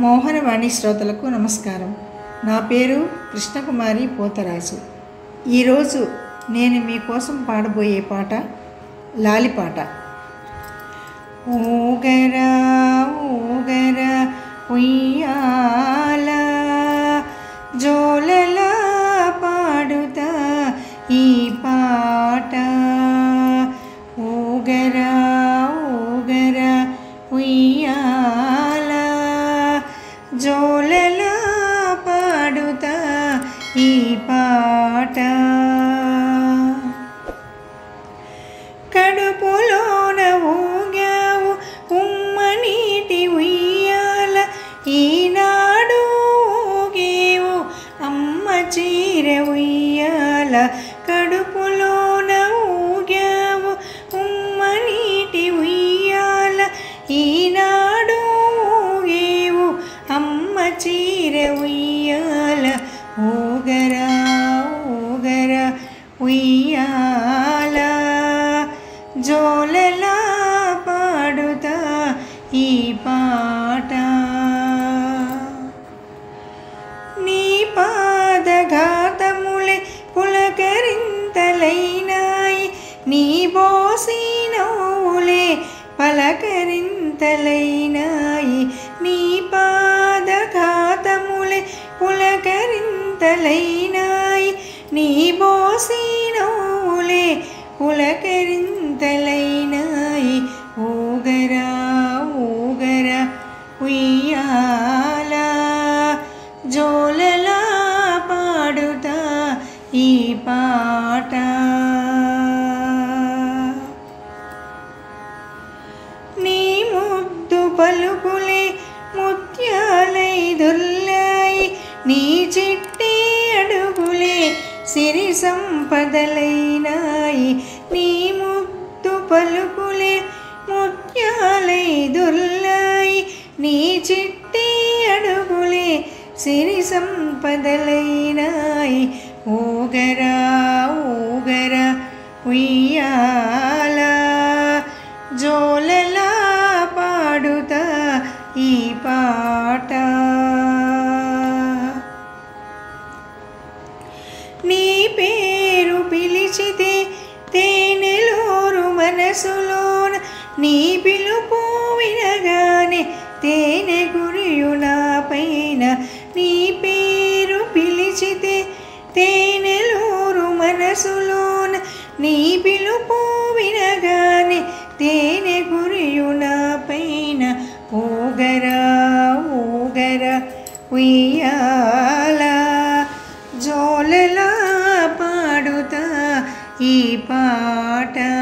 మోహనవాణి శ్రోతలకు నమస్కారం నా పేరు కృష్ణకుమారి పోతరాజు ఈరోజు నేను మీకోసం పాడబోయే పాట లాలిపాట ఊగరా ఊగరా ఉయ్యాల జోలలా పాడుతా ఈ పాట ఊగరా ఊగరా ఉయ్యాల జోలలా పాడుతా ఈ పాట కడుపులోన ఊగావు ఉమ్మ నీటి ఉయ్యాల ఈనాడు ఊగేవు అమ్మ చీర ఉయ్యాల కడుపులోన ఊగావు ఉమ్మ నీటి ఉయ్యాల ఈనాడు ఊగేవు అమ్మ చీర ఉయ్యాల ఊగరా ఊగరా ఉయ్యాల జోలలా పాడుతా ఈ పాట నీ పాదఘాతములే పులకరింతలైనాయి నీ బోసి నవ్వులే పలకరింతలైనాయి నీ పాదఘాతములే పులకరింతలైనాయి నీ బోసి నవ్వులే పులకరింతలైనాయి ఊగరా ఊగరా ఉయ్యాల జోలలా పాడుతా ఈ పాట నీ ముద్దు పలుకులే ముత్యాలై దొల్లాయి నీ చిట్టి అడుగులే సిరి సంపదలైనాయి నీ ముద్దు పలుకులే ముత్యాలై దొల్లాయి నీ చిట్టి అడుగులే సిరి సంపదలైనాయి ఊగరా ఊగరా ఉయ్యాల జోలలా పాడుతా ఈ పాట నీ పేరు పిలిచితే తేనెలోరు మనసులోన నీ పిలుపు వినగానే తేనె గురియు నా పైన నీ పేరు పిలిచితే తేనెలోరు మనసులోన నీ పిలుపు వినగానే తేనె గురియు నా పైన ఊగరా ఊగరా ఉయ్యాల జోలలా పాడుతా ఈ పాట